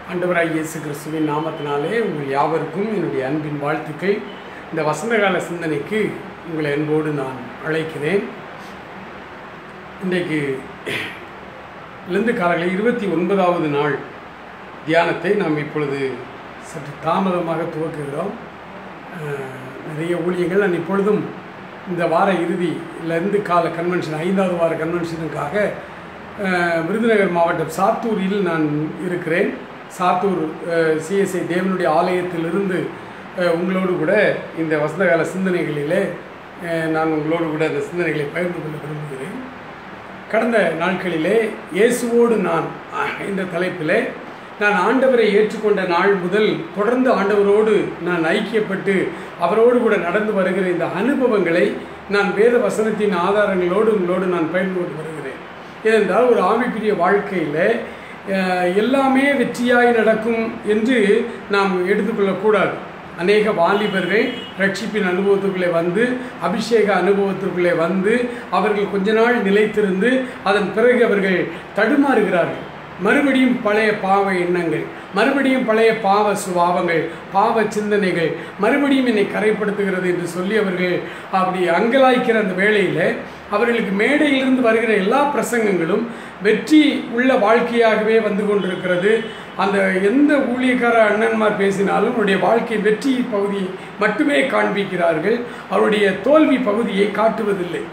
ஆண்டவராய் இயேசு கிறிஸ்துவின் நாமத்தினாலே உங்கள் யாவருக்கும் என்னுடைய அன்பின் வாழ்த்துக்கள் இந்த வசந்தகால சிந்தனைக்கு உங்களை அன்போடு நான் அழைக்கிறேன் இன்றைக்கு இருந்து காலங்களில் இருபத்தி ஒன்பதாவது நாள் தியானத்தை நாம் இப்பொழுது சற்று தாமதமாக துவக்குகிறோம் அஹ், நிறைய ஊழியங்கள் நான் இப்பொழுதும் இந்த வார இறுதியிலிருந்து கால கன்வென்ஷன் ஐந்தாவது வார கன்வென்ஷனுக்காக அஹ், விருதுநகர் மாவட்டம் சாத்தூரில் நான் இருக்கிறேன் சாத்தூர் சிஎஸ்ஐ தேவனுடைய ஆலயத்திலிருந்து அஹ், உங்களோடு கூட இந்த வசந்தகால சிந்தனைகளிலே அஹ், நான் உங்களோடு கூட அந்த சிந்தனைகளை பகிர்ந்து கொள்ள விரும்புகிறேன் கடந்த நாட்களிலே இயேசுவோடு நான் அஹ், இந்த தலைப்பிலே நான் ஆண்டவரை ஏற்றுக்கொண்ட நாள் முதல் தொடர்ந்து ஆண்டவரோடு நான் ஐக்கியப்பட்டு அவரோடு கூட நடந்து வருகிற இந்த அனுபவங்களை நான் வேத வசனத்தின் ஆதாரங்களோடு உங்களோடு நான் பகிர்ந்து கொண்டு வருகிறேன் ஏனென்றால் ஒரு ஆவிக்குரிய வாழ்க்கையில் அஹ், எல்லாமே வெற்றியாய் நடக்கும் என்று நாம் எடுத்துக்கொள்ளக்கூடாது அநேக வாலிபர்கள் ரட்சிப்பின் அனுபவத்துக்குள்ளே வந்து அபிஷேக அனுபவத்திற்குள்ளே வந்து அவர்கள் கொஞ்ச நாள் நிலைத்திருந்து அதன் பிறகு அவர்கள் தடுமாறுகிறார்கள் மறுபடியும் பழைய பாவ எண்ணங்கள் மறுபடியும் பழைய பாவ சுபாவங்கள் பாவ சிந்தனைகள் மறுபடியும் என்னை கரைப்படுத்துகிறது என்று சொல்லி அவர்கள் அப்படி அங்கலாய்க்கிற அந்த வேளையில் அவர்களுக்கு மேடையிலிருந்து வருகிற எல்லா பிரசங்கங்களும் வெற்றி உள்ள வாழ்க்கையாகவே வந்து கொண்டிருக்கிறது அந்த எந்த ஊழியக்கார அண்ணன்மார் பேசினாலும் அவருடைய வாழ்க்கை வெற்றி பகுதியை மட்டுமே காண்பிக்கிறார்கள் அவருடைய தோல்வி பகுதியை காட்டுவதில்லை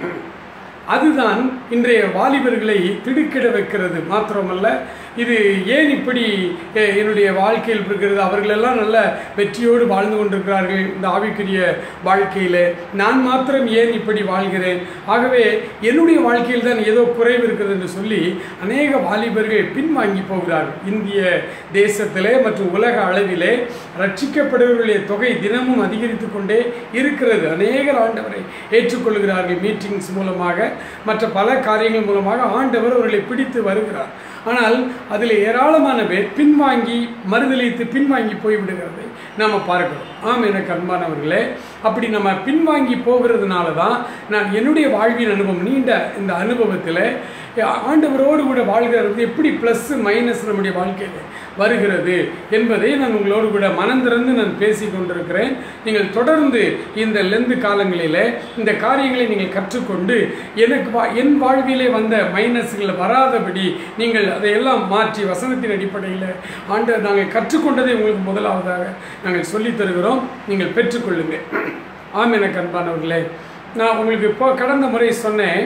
அதுதான் இன்றைய வாலிபர்களை திடுக்கிட வைக்கிறது மாத்திரமல்ல இது ஏன் இப்படி எ- என்னுடைய வாழ்க்கையில் இருக்கிறது அவர்களெல்லாம் நல்ல வெற்றியோடு வாழ்ந்து கொண்டிருக்கிறார்கள் இந்த ஆவிக்குரிய வாழ்க்கையில் நான் மாத்திரம் ஏன் இப்படி வாழ்கிறேன் ஆகவே என்னுடைய வாழ்க்கையில் தான் ஏதோ குறைவு இருக்கிறது என்று சொல்லி அநேக வாலிபர்கள் பின்வாங்கி போகிறார்கள் இந்திய தேசத்திலே மற்றும் உலக அளவிலே ரட்சிக்கப்படுபவர்களுடைய தொகை தினமும் அதிகரித்து கொண்டே இருக்கிறது அநேகர் ஆண்டவரை ஏற்றுக்கொள்கிறார்கள் மீட்டிங்ஸ் மூலமாக மற்ற பல காரியங்கள் மூலமாக ஆண்டவர் அவர்களை பிடித்து வருகிறார் ஆனால் அதில் ஏராளமான பேர் பின்வாங்கி மறுதளித்து பின்வாங்கி போய்விடுகிறதை நாம் பார்க்கிறோம் ஆம் எனக்கு அன்பானவர்களே அப்படி நம்ம பின்வாங்கி போகிறதுனால தான் நான் என்னுடைய வாழ்வின் அனுபவம் நீண்ட இந்த அனுபவத்தில் ஆண்டவரோடு கூட வாழ்கிறது எப்படி ப்ளஸ் மைனஸ் நம்முடைய வாழ்க்கையில் வருகிறது என்பதை நான் உங்களோடு கூட மனம் திறந்து நான் பேசி கொண்டிருக்கிறேன் நீங்கள் தொடர்ந்து இந்த லெந்து காலங்களில் இந்த காரியங்களை நீங்கள் கற்றுக்கொண்டு எனக்கு வா- என் வாழ்விலே வந்த மைனஸ்கள் வராதபடி நீங்கள் அதையெல்லாம் மாற்றி வசனத்தின் அடிப்படையில் ஆண்டு நாங்கள் கற்றுக்கொண்டதை உங்களுக்கு முதலாவதாக நாங்கள் சொல்லித் தருகிறோம் நீங்கள் பெற்றுக்கொள்ளுங்கள் ஆம் எனக்கு அன்பானவர்களே நான் உங்களுக்கு இப்போ கடந்த முறை சொன்னேன்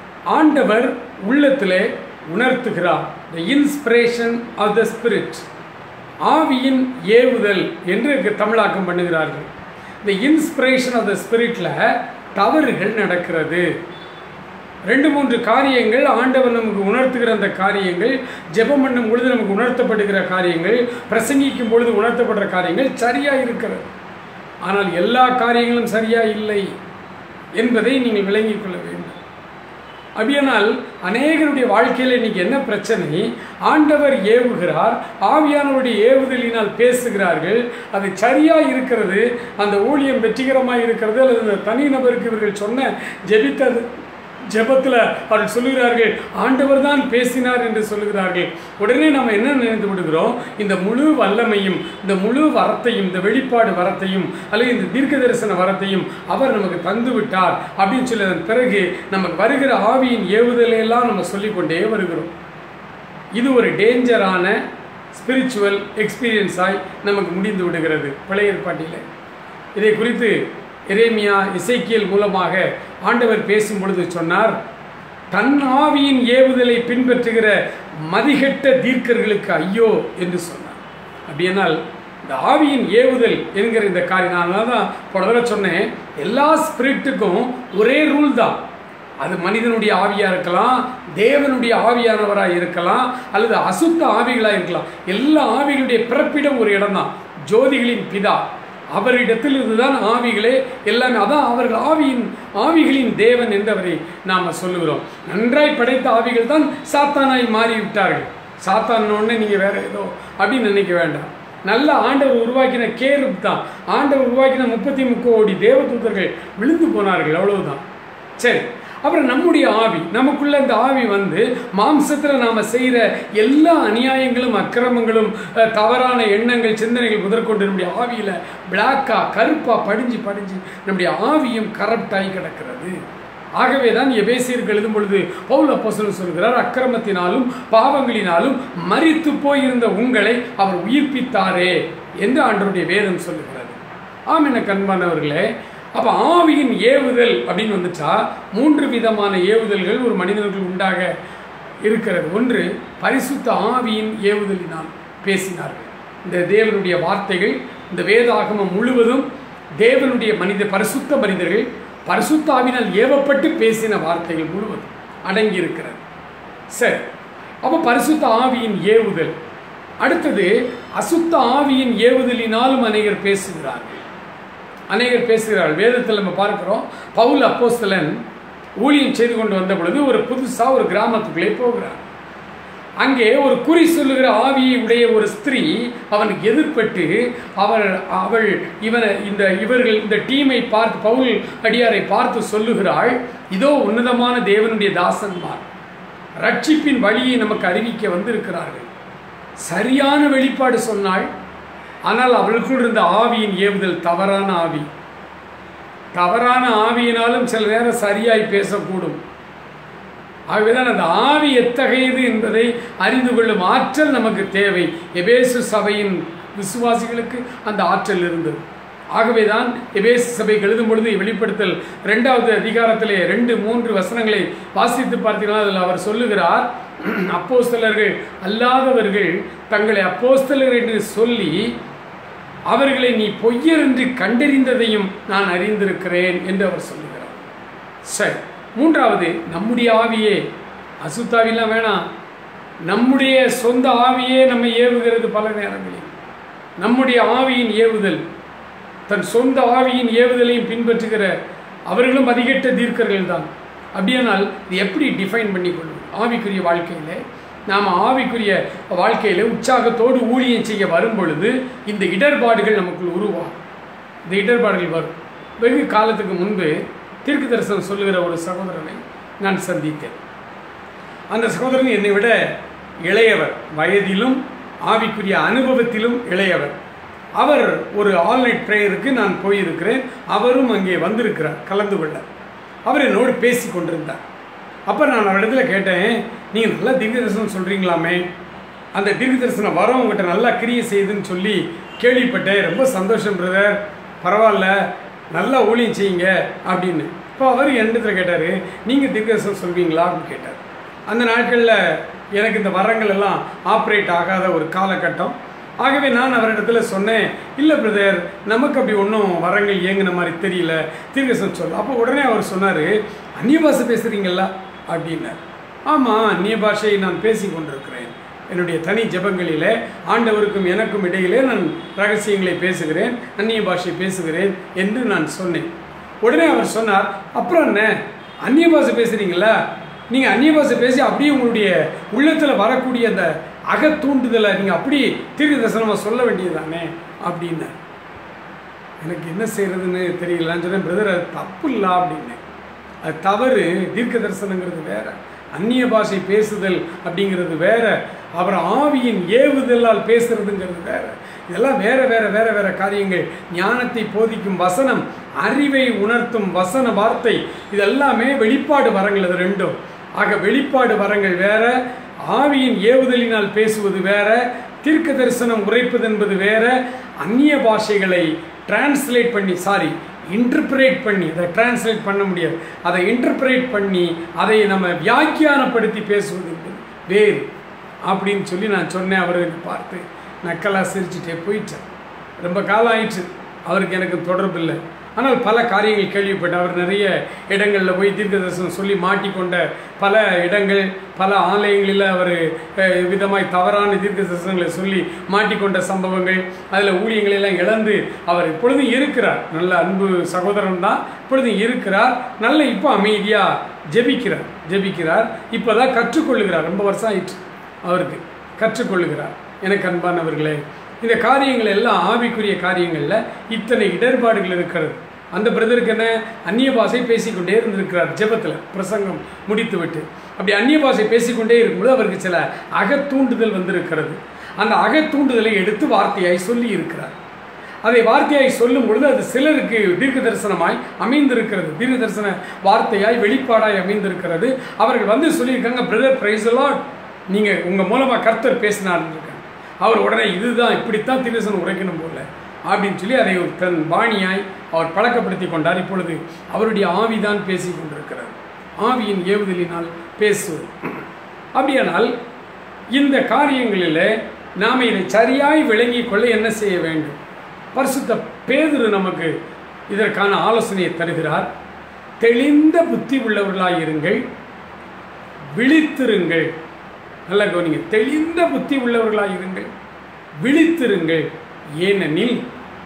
ஆண்டவர் உள்ளத்திலே உணர்த்துகிறார் the inspiration of the spirit ஆவியின் ஏவுதல் என்று இங்கு தமிழாக்கம் பண்ணுகிறார்கள் இந்த இன்ஸ்பிரேஷன் ஆஃப் த ஸ்பிரிட்டில் தவறுகள் நடக்கிறது ரெண்டு மூன்று காரியங்கள் ஆண்டவர் நமக்கு உணர்த்துகிற அந்த காரியங்கள் ஜெபம் பண்ணும் பொழுது நமக்கு உணர்த்தப்படுகிற காரியங்கள் பிரசங்கிக்கும் பொழுது உணர்த்தப்படுற காரியங்கள் சரியாக இருக்கிறது ஆனால் எல்லா காரியங்களும் சரியா இல்லை என்பதை நீங்கள் விளங்கிக் கொள்ள வேண்டும் அப்படியானால் அநேகருடைய வாழ்க்கையில் இன்னைக்கு என்ன பிரச்சனை ஆண்டவர் ஏவுகிறார் ஆவியானவருடைய ஏவுதலினால் பேசுகிறார்கள் அது சரியா இருக்கிறது அந்த ஊழியம் வெற்றிகரமாக இருக்கிறது அல்லது அந்த தனிநபருக்கு இவர்கள் சொன்ன ஜெபித்தது ஜெபத்தில் அவர்கள் சொல்லுகிறார்கள் ஆண்டவர் தான் பேசினார் என்று சொல்லுகிறார்கள் உடனே நம்ம என்ன நினைத்து விடுகிறோம் இந்த முழு வல்லமையும் இந்த முழு வரத்தையும் இந்த வெளிப்பாடு வரத்தையும் அல்லது இந்த தீர்க்க தரிசன வரத்தையும் அவர் நமக்கு தந்து விட்டார் அப்படின்னு சொல்லி அதன் பிறகு நமக்கு வருகிற ஆவியின் ஏவுதலை எல்லாம் நம்ம சொல்லிக்கொண்டே வருகிறோம் இது ஒரு டேஞ்சரான ஸ்பிரிச்சுவல் எக்ஸ்பீரியன்ஸாய் நமக்கு முடிந்து விடுகிறது பழைய ஏற்பாட்டில் இதை குறித்து எரேமியா இசைக்கியல் மூலமாக ஆண்டவர் பேசும் பொழுது சொன்னார் தன் ஆவியின் ஏவுதலை பின்பற்றுகிற மதிகெட்ட தீர்க்கர்களுக்கு ஐயோ என்று சொன்னார் அப்படியானால் இந்த ஆவியின் ஏவுதல் என்கிற இந்த காரியம் நான் அதனால தான் போன தடவை சொன்னேன் எல்லா ஸ்பிரிட்டுக்கும் ஒரே ரூல் தான் அது மனிதனுடைய ஆவியாக இருக்கலாம் தேவனுடைய ஆவியானவராக இருக்கலாம் அல்லது அசுத்த ஆவிகளாக இருக்கலாம் எல்லா ஆவிகளுடைய பிறப்பிடம் ஒரு இடம்தான் ஜோதிகளின் பிதா அவரிடத்தில் இதுதான் ஆவிகளே எல்லாமே அதான் அவர்கள் ஆவியின் ஆவிகளின் தேவன் என்றவரை நாம் சொல்லுகிறோம் நன்றாய் படைத்த ஆவிகள் தான் சாத்தானாய் மாறிவிட்டார்கள் சாத்தான் உடனே நீங்கள் வேற ஏதோ அப்படின்னு நினைக்க வேண்டாம் நல்ல ஆண்டவர் உருவாக்கின கேருப் தான் ஆண்டவர் உருவாக்கின முப்பத்தி முக்கோடி தேவதூதர்கள் விழுந்து போனார்கள் அவ்வளவுதான் சரி அப்புறம் நம்முடைய ஆவி நமக்குள்ள இந்த ஆவி வந்து மாம்சத்தில் நாம் செய்கிற எல்லா அநியாயங்களும் அக்கிரமங்களும் அஹ், தவறான எண்ணங்கள் சிந்தனைகள் முதற்கொண்டு நம்முடைய ஆவியில் பிளாக்கா கருப்பா படிஞ்சு படிஞ்சு நம்முடைய ஆவியும் கரப்டாகி கிடக்கிறது ஆகவே தான் எபேசியருக்கு எழுதும் பொழுது பவுல் அப்போஸ்தலன் சொல்கிறார் அக்கிரமத்தினாலும் பாவங்களினாலும் மரித்து போயிருந்த உங்களை அவர் உயிர்ப்பித்தாரே என்று ஆண்டவருடைய வேதம் சொல்லுகிறது ஆம் என கண்பானவர்களே அப்போ ஆவியின் ஏவுதல் அப்படின்னு வந்துட்டா மூன்று விதமான ஏவுதல்கள் ஒரு மனிதனுக்கு உண்டாக இருக்கிறது ஒன்று பரிசுத்த ஆவியின் ஏவுதலினால் பேசினார்கள் இந்த தேவனுடைய வார்த்தைகள் இந்த வேதாகமம் முழுவதும் தேவனுடைய மனித பரிசுத்த மனிதர்கள் பரிசுத்த ஆவினால் ஏவப்பட்டு பேசின வார்த்தைகள் முழுவதும் அடங்கி இருக்கிறது சரி அப்போ பரிசுத்த ஆவியின் ஏவுதல் அடுத்தது அசுத்த ஆவியின் ஏவுதலினாலும் அநேகர் பேசுகிறார்கள் அநேகர் பேசுகிறார்கள் வேதத்தில் நம்ம பார்க்கிறோம் பவுல் அப்போஸ்தலன் ஊழியம் செய்து கொண்டு வந்த பொழுது ஒரு புதுசாக ஒரு கிராமத்துக்குள்ளே போகிறார் அங்கே ஒரு குறி சொல்லுகிற ஆவியை உடைய ஒரு ஸ்திரீ அவனுக்கு எதிர்பட்டு அவர் அவள் இவனை இந்த இவர்கள் இந்த டீமை பார்த்து பவுல் அடியாரை பார்த்து சொல்லுகிறாள் இதோ உன்னதமான தேவனுடைய தாசன்மார் ரட்சிப்பின் வழியை நமக்கு அறிவிக்க வந்திருக்கிறார்கள் சரியான வெளிப்பாடு சொன்னாள் ஆனால் அவளுக்குள் இருந்த ஆவியின் ஏவுதல் தவறான ஆவி தவறான ஆவியினாலும் சில நேரம் சரியாய் பேசக்கூடும் ஆகவேதான் அந்த ஆவி எத்தகையது என்பதை அறிந்து கொள்ளும் ஆற்றல் நமக்கு தேவை எபேசு சபையின் விசுவாசிகளுக்கு அந்த ஆற்றல் இருந்தது ஆகவேதான் எபேசு சபைக்கு எழுதும் பொழுது வெளிப்படுத்தல் ரெண்டாவது அதிகாரத்திலே ரெண்டு மூன்று வசனங்களை வாசித்து பார்த்தீங்கன்னா அதில் அவர் சொல்லுகிறார் அப்போஸ்தலர்கள் அல்லாதவர்கள் தங்களை அப்போஸ்தலர்கள் என்று சொல்லி அவர்களை நீ பொய்யர் என்று கண்டறிந்ததையும் நான் அறிந்திருக்கிறேன் என்று அவர் சொல்லுகிறார் சரி மூன்றாவது நம்முடைய ஆவியே அசுத்தாவிலாம் வேணாம் நம்முடைய சொந்த ஆவியே நம்மை ஏவுகிறது பல நேரங்களில் நம்முடைய ஆவியின் ஏவுதல் தன் சொந்த ஆவியின் ஏவுதலையும் பின்பற்றுகிற அவர்களும் அதிகட்ட தீர்க்கர்கள் தான் அப்படியானால் இது எப்படி டிஃபைன் பண்ணி கொள்வது ஆவிக்குரிய வாழ்க்கையில் நாம் ஆவிக்குரிய வாழ்க்கையில் உற்சாகத்தோடு ஊழியம் செய்ய வரும் பொழுது இந்த இடர்பாடுகள் நமக்குள் உருவாகும் இந்த இடர்பாடுகள் வரும் வெகு காலத்துக்கு முன்பு தீர்க்க தரிசனம் சொல்லுகிற ஒரு சகோதரனை நான் சந்தித்தேன் அந்த சகோதரன் என்னை விட இளையவர் வயதிலும் ஆவிக்குரிய அனுபவத்திலும் இளையவர் அவர் ஒரு ஆல்நைட் ப்ரேயருக்கு நான் போயிருக்கிறேன் அவரும் அங்கே வந்திருக்கிறார் கலந்து கொள்ள அவர் என்னோடு பேசி கொண்டிருந்தார் அப்போ நான் அவரிடத்துல கேட்டேன் நீங்கள் நல்லா தீர்க்க தரிசனம் சொல்கிறீங்களாமே அந்த தீர்க்க தரிசனம் வரம் உங்கள்கிட்ட நல்லா கிரியை செய்யுதுன்னு சொல்லி கேள்விப்பட்டேன் ரொம்ப சந்தோஷம் பிரதர் பரவாயில்ல நல்லா ஊழியம் செய்யுங்க அப்படின்னு இப்போ அவர் என்னிடத்துல கேட்டார் நீங்கள் தீர்க்க தரிசனம் சொல்வீங்களா அப்படின்னு கேட்டார் அந்த நாட்களில் எனக்கு இந்த வரங்கள் எல்லாம் ஆப்ரேட் ஆகாத ஒரு காலகட்டம் ஆகவே நான் அவரிடத்துல சொன்னேன் இல்லை பிரதர் நமக்கு அப்படி ஒன்றும் வரங்கள் இயங்கின மாதிரி தெரியல தீர்க்கசம் சொல்ல அப்போ உடனே அவர் சொன்னார் அந்நிய பாஷை பேசுகிறீங்களா அப்படின்னார் ஆமாம் அந்நிய பாஷையை நான் பேசி கொண்டிருக்கிறேன் என்னுடைய தனி ஜெபங்களிலே ஆண்டவருக்கும் எனக்கும் இடையிலே நான் ரகசியங்களை பேசுகிறேன் அந்நிய பாஷை பேசுகிறேன் என்று நான் சொன்னேன் உடனே அவர் சொன்னார் அப்புறம் என்ன அந்நிய பாஷை பேசுகிறீங்களா நீங்கள் அந்நிய பாஷை பேசி அப்படியே உங்களுடைய உள்ளத்தில் வரக்கூடிய அந்த அகத்தூண்டுதலை நீங்கள் அப்படி தீர்க்க தரிசனமாக சொல்ல வேண்டியதுதானே அப்படின்னார் எனக்கு என்ன செய்யறதுன்னு தெரியலன்னு சொன்னேன் பிரதர் அது தப்பு இல்லை அப்படின்னேன் அது தவறு தீர்க்க தரிசனங்கிறது வேற அந்நிய பாஷை பேசுதல் அப்படிங்கிறது வேற அப்புறம் ஆவியின் ஏவுதலால் பேசுறதுங்கிறது வேற இதெல்லாம் வேற வேற வேற வேற காரியங்கள் ஞானத்தை போதிக்கும் வசனம் அறிவை உணர்த்தும் வசன வார்த்தை இதெல்லாமே வெளிப்பாடு வரங்கள் அது ரெண்டும் ஆக வெளிப்பாடு வரங்கள் வேற ஆவியின் ஏவுதலினால் பேசுவது வேற தீர்க்க தரிசனம் உரைப்பது என்பது வேற அந்நிய பாஷைகளை டிரான்ஸ்லேட் பண்ணி சாரி இன்டர்பிரேட் பண்ணி அதை டிரான்ஸ்லேட் பண்ண முடியாது அதை இன்டர்பிரேட் பண்ணி அதை நம்ம வியாக்கியானப்படுத்தி பேசுவது என்பது வேறு அப்படின்னு சொல்லி நான் சொன்னேன் அவர் என்னை பார்த்து நக்கலாக சிரிச்சுட்டே போயிட்டேன் ரொம்ப காலம் ஆயிடுச்சு அவருக்கு எனக்கு தொடர்பு இல்லை ஆனால் பல காரியங்கள் கேள்விப்பட்டேன் அவர் நிறைய இடங்களில் போய் தீர்க்க தரிசனம் சொல்லி மாட்டிக்கொண்ட பல இடங்கள் பல ஆலயங்களில் அவர் அஹ், விதமாய் தவறான தீர்க்க தரிசனங்களை சொல்லி மாட்டிக்கொண்ட சம்பவங்கள் அதில் ஊழியங்களை எல்லாம் இழந்து அவர் இப்பொழுதும் இருக்கிறார் நல்ல அன்பு சகோதரன் தான் இப்பொழுதும் இருக்கிறார் நல்ல இப்போ அமைதியாக ஜெபிக்கிறார் ஜெபிக்கிறார் இப்போ தான் கற்றுக்கொள்ளுகிறார் ரொம்ப வருஷம் ஆயிடுச்சு அவருக்கு கற்றுக்கொள்ளுகிறார் எனக்கு அன்பானவர்களே இந்த காரியங்கள் எல்லாம் ஆவிக்குரிய காரியங்களில் இத்தனை இடர்பாடுகள் இருக்கிறது அந்த பிரதருக்கு என்ன அந்நிய பாஷை பேசிக்கொண்டே இருந்திருக்கிறார் ஜெபத்தில் பிரசங்கம் முடித்துவிட்டு அப்படி அந்நிய பாஷை பேசிக்கொண்டே இருக்கும்போது அவருக்கு சில அகத்தூண்டுதல் வந்திருக்கிறது அந்த அகத்தூண்டுதலை எடுத்து வார்த்தையாய் சொல்லி இருக்கிறார் அதை வார்த்தையாய் சொல்லும் பொழுது அது சிலருக்கு தீர்க்க தரிசனமாய் அமைந்திருக்கிறது தீர்க்க தரிசன வார்த்தையாய் வெளிப்பாடாய் அமைந்திருக்கிறது அவர்கள் வந்து சொல்லியிருக்காங்க பிரதர் பிரைஸ் லாட் நீங்கள் உங்கள் மூலமாக கர்த்தர் பேசினார்னு இருக்காங்க அவர் உடனே இதுதான் இப்படித்தான் தீர்க்கதரிசனம் உரைக்கணும் போல அப்படின்னு சொல்லி அதை ஒரு தன் பாணியாய் அவர் பழக்கப்படுத்தி கொண்டார் இப்பொழுது அவருடைய ஆவிதான் பேசி கொண்டிருக்கிறார் ஆவியின் ஏவுதலினால் பேசுவது அப்படியானால் இந்த காரியங்களில் நாம் இதை சரியாய் விளங்கிக் கொள்ள என்ன செய்ய வேண்டும் பரிசுத்த பேதுரு நமக்கு இதற்கான ஆலோசனையை தருகிறார் தெளிந்த புத்தி உள்ளவர்களாய் இருங்கள் விழித்திருங்கள் நல்ல கவனிங்க தெளிந்த புத்தி உள்ளவர்களாய் இருங்கள் விழித்திருங்கள் ஏனெனில்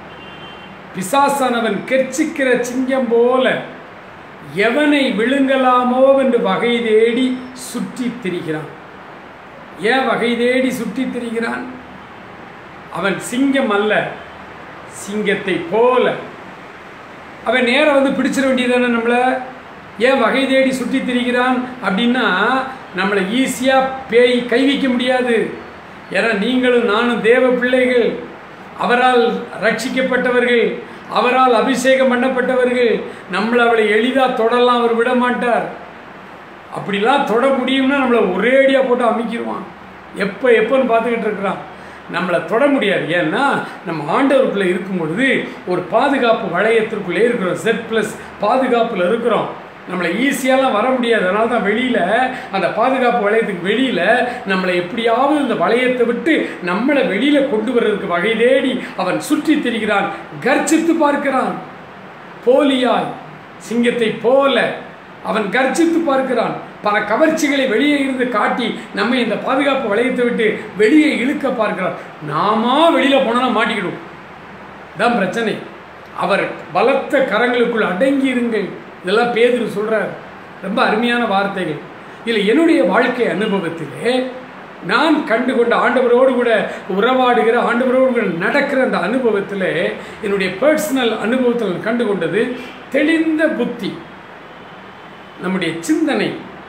பிசாசானவன் கெர்ச்சிக்கிற சிங்கம் போல எவனை விழுங்கலாமோ என்று வகை தேடி சுற்றி திரிகிறான் ஏன் வகை தேடி சுற்றி திரிகிறான் அவன் சிங்கம் அல்ல சிங்கத்தை போல அவன் நேரம் வந்து பிடிச்சிட வேண்டியதானே நம்மளை ஏன் வகை தேடி சுற்றி திரிகிறான் அப்படின்னா நம்மளை ஈஸியாக பேய் கை வைக்க முடியாது ஏன்னா நீங்களும் நானும் தேவ பிள்ளைகள் அவரால் ரட்சிக்கப்பட்டவர்கள் அவரால் அபிஷேகம் பண்ணப்பட்டவர்கள் நம்மளை அவளை எளிதாக தொடலாம் அவர் விட மாட்டார் அப்படிலாம் தொட முடியும்னா நம்மளை ஒரேடியாக போட்டு அமைக்கிடுவான் எப்போ எப்போன்னு பார்த்துக்கிட்டு இருக்கிறான் நம்மளை தொட முடியாது ஏன்னா நம்ம ஆண்டவருக்குள்ளே இருக்கும் பொழுது ஒரு பாதுகாப்பு வளையத்திற்குள்ளே இருக்கிறோம் செட் ப்ளஸ் பாதுகாப்பில் இருக்கிறோம் நம்மளை ஈஸியாலாம் வர முடியாது அதனால தான் வெளியில் அந்த பாதுகாப்பு வளையத்துக்கு வெளியில் நம்மளை எப்படியாவது இந்த வளையத்தை விட்டு நம்மளை வெளியில் கொண்டு வர்றதுக்கு வகை தேடி அவன் சுற்றி திரிகிறான் கர்ஜித்து பார்க்கிறான் போலியாய் சிங்கத்தை போல அவன் கர்ஜித்து பார்க்கிறான் பல கவர்ச்சிகளை வெளியே இருந்து காட்டி நம்ம இந்த பாதுகாப்பு வளையத்தை விட்டு வெளியே இழுக்க பார்க்கிறான் நாமா வெளியில் போனால் மாட்டிக்கிடும் தான் பிரச்சனை அவர் பலத்த கரங்களுக்குள் அடங்கி இருங்கள் இதெல்லாம் பேதுரு சொல்கிறார் ரொம்ப அருமையான வார்த்தைகள் இதில் என்னுடைய வாழ்க்கை அனுபவத்திலே நான் கண்டு கொண்ட ஆண்டவரோடு கூட உறவாடுகிற ஆண்டவரோடு கூட நடக்கிற அந்த அனுபவத்தில் என்னுடைய பர்சனல் அனுபவத்தில் நான் கண்டு கொண்டது தெளிந்த புத்தி நம்முடைய சிந்தனை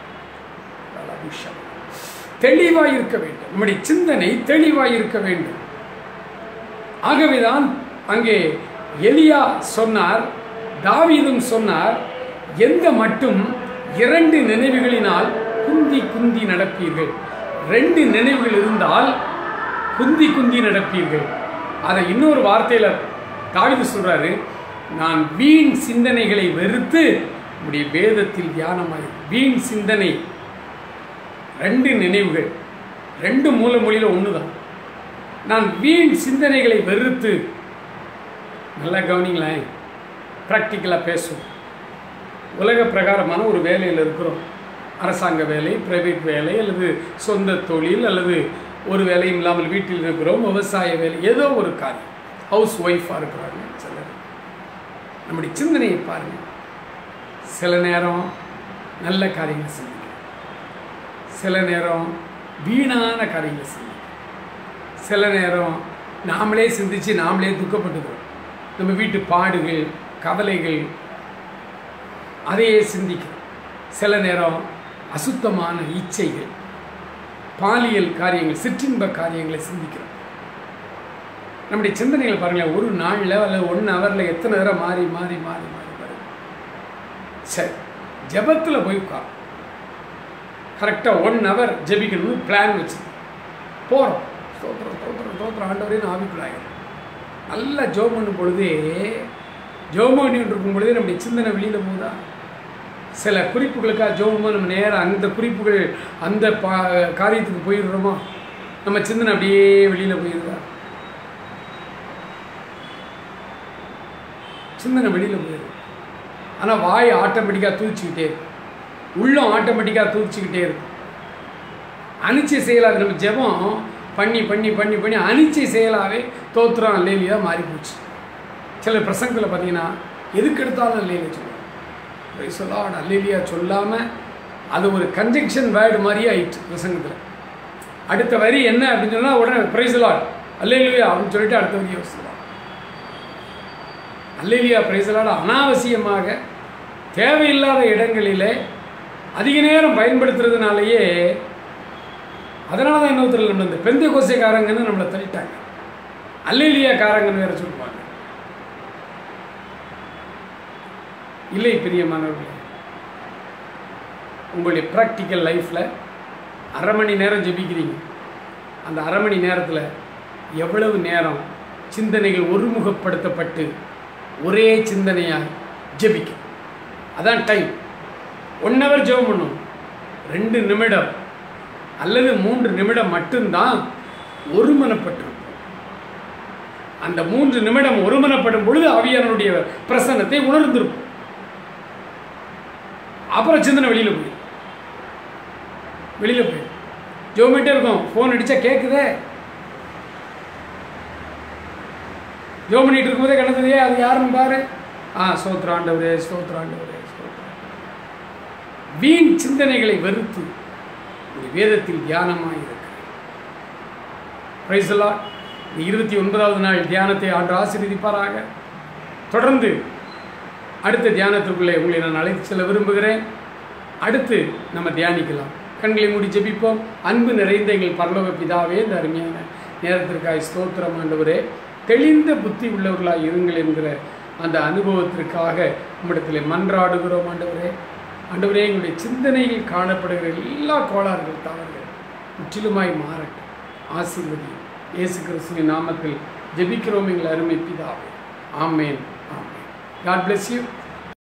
தெளிவாய் இருக்க வேண்டும் நம்முடைய சிந்தனை தெளிவாய் இருக்க வேண்டும் ஆகவேதான் அங்கே எலியா சொன்னார் தாவீதும் சொன்னார் எந்த மட்டும் இரண்டு நினைவுகளினால் குந்தி குந்தி நடப்பீர்கள் ரெண்டு நினைவுகள் இருந்தால் குந்தி குந்தி நடப்பீர்கள் அதை இன்னொரு வார்த்தையில் தாவிது சொல்றாரு நான் வீண் சிந்தனைகளை வெறுத்து உடைய வேதத்தில் தியானமாய் வீண் சிந்தனை ரெண்டு நினைவுகள் ரெண்டு மூல மொழியில் ஒன்று தான் நான் வீண் சிந்தனைகளை வெறுத்து நல்லா கவனிங்களேன் ப்ராக்டிக்கலாக பேசுவோம் உலக பிரகாரமான ஒரு வேலையில் இருக்கிறோம் அரசாங்க வேலை பிரைவேட் வேலை அல்லது சொந்த தொழில் அல்லது ஒரு வேலையும் இல்லாமல் வீட்டில் இருக்கிறோம் விவசாய வேலை ஏதோ ஒரு காரியம் ஹவுஸ் ஒய்ஃபாக இருக்கிறாங்க சிலர் நம்முடைய சிந்தனையை பாருங்கள் சில நேரம் நல்ல காரியங்களை சிந்திக்கிறோம் சில நேரம் வீணான காரியங்களை சிந்திக்கிறோம் சில நேரம் நாமளே சிந்தித்து நாமளே துக்கப்பட்டுக்கிறோம் நம்ம வீட்டு பாடுகள் கவலைகள் அதையே சிந்திக்கிறோம் சில நேரம் அசுத்தமான இச்சைகள் பாலியல் காரியங்கள் சிற்றின்ப காரியங்களை சிந்திக்கிறோம் நம்முடைய சிந்தனைகள் பாருங்களேன் ஒரு நாளில் அல்லது ஒன் ஹவரில் எத்தனை தடவை மாறி மாறி மாறி மாறி வருது சரி ஜபத்தில் போய் உட்கார் கரெக்டாக ஒன் ஹவர் ஜபிக்கணும்னு பிளான் வச்சு போகிறோம் ஸ்தோத்திரம் ஸ்தோத்திரம் ஸ்தோத்திரம் ஆண்டவரேன்னு ஆவிக்குள்ளாயிரும் நல்லா ஜோம் பண்ணும் பொழுதே ஜோம் பண்ணிட்டு இருக்கும் பொழுதே நம்முடைய சிந்தனை வெளியில் போதா சில குறிப்புகளுக்காக ஜோமும் நம்ம நேரம் அந்த குறிப்புகள் அந்த பா காரியத்துக்கு போயிடுறோமா நம்ம சிந்தனை அப்படியே வெளியில் போயிடுதா சிந்தனை வெளியில் போயிடுது ஆனால் வாய் ஆட்டோமேட்டிக்காக தூச்சிக்கிட்டே இருக்கும் உள்ளம் ஆட்டோமேட்டிக்காக தூச்சிக்கிட்டே இருக்கும் அனிச்சை செயலாக நம்ம ஜெபம் பண்ணி பண்ணி பண்ணி பண்ணி அனிச்சை செயலாகவே தோத்திரம் அல்லேலியா மாறி போச்சு சில பிரசங்கத்தில் பார்த்தீங்கன்னா எதுக்கு எடுத்தாலும் அல்லேலியா சொல்லுவாங்க சொல்லாட அல்லேலியா சொல்லாமல் அது ஒரு கன்ஜெக்ஷன் வேர்டு மாதிரியே ஆயிடுச்சு பிரசங்கத்தில் அடுத்த வரி என்ன அப்படின்னு சொன்னால் உடனே பிரைஸ் லாட் அல்லேலியா அப்படின்னு சொல்லிட்டு அடுத்த வரியை சொல்லுவாங்க அல்லேலியா பிரைசலாட அனாவசியமாக தேவையில்லாத இடங்களிலே அதிக நேரம் பயன்படுத்துறதுனாலேயே அதனால தான் இன்னொருத்தர் நம்ம இந்த பெந்தை கோசைக்காரங்கன்னு நம்மளை தள்ளிட்டாங்க அல்லேலியா காரங்கன்னு வேற சொல்லுவாங்க இல்லை பிரியமானவர்களே உங்களுடைய ப்ராக்டிக்கல் லைஃப்பில் அரை மணி நேரம் ஜெபிக்கிறீங்க அந்த அரை மணி நேரத்தில் எவ்வளவு நேரம் சிந்தனைகள் ஒருமுகப்படுத்தப்பட்டு ஒரே சிந்தனையாக ஜெபிக்கும் அதான் டைம் ஒன் ஹவர் ஜெபம் பண்ணும் ரெண்டு நிமிடம் அல்லது மூன்று நிமிடம் மட்டும்தான் ஒருமனப்பட்டிருக்கும் அந்த மூன்று நிமிடம் ஒருமனப்படும் பொழுது ஆவியானவருடைய பிரசன்னத்தை உணர்ந்திருக்கும் அப்புறம் சிந்தனை வெளியில் போய் வெளியில் போய் ஜோமிட்டே இருக்கும் ஃபோன் அடித்தா கேட்குதே ஜோ பண்ணிட்டு இருக்கும்போதே கண்டதையே அது யாருன்னு பாரு ஆ சோத்ராண்டவரே சோத்ராண்டவரே சோத்ரா வீண் சிந்தனைகளை வெறுத்து ஒரு வேதத்தில் தியானமாக இருக்கு பிரைசலா இந்த இருபத்தி ஒன்பதாவது நாள் தியானத்தை ஆண்டு ஆசீர்வதிப்பாராக தொடர்ந்து அடுத்த தியானத்துக்குள்ளே உங்களை நான் அழைத்து செல்ல விரும்புகிறேன் அடுத்து நம்ம தியானிக்கலாம் கண்களை மூடி ஜெபிப்போம் அன்பு நிறைந்த எங்கள் பரலோக பிதாவே இந்த அருமையான நேரத்திற்காய் ஸ்தோத்திரம் ஆண்டவரே தெளிந்த புத்தி உள்ளவர்களாய் இருங்கள் என்கிற அந்த அனுபவத்திற்காக உம்மிடத்தில் மன்றாடுகிறோம் ஆண்டவரே ஆண்டவரே எங்களுடைய சிந்தனையில் காணப்படுகிற எல்லா கோளாறுகள் தவறுகள் முற்றிலுமாய் மாறட்டும் ஆசீர்வதி இயேசு கிறிஸ்துவின் நாமத்தில் ஜெபிக்கிறோம் எங்கள் அருமை பிதாவே amen amen God bless you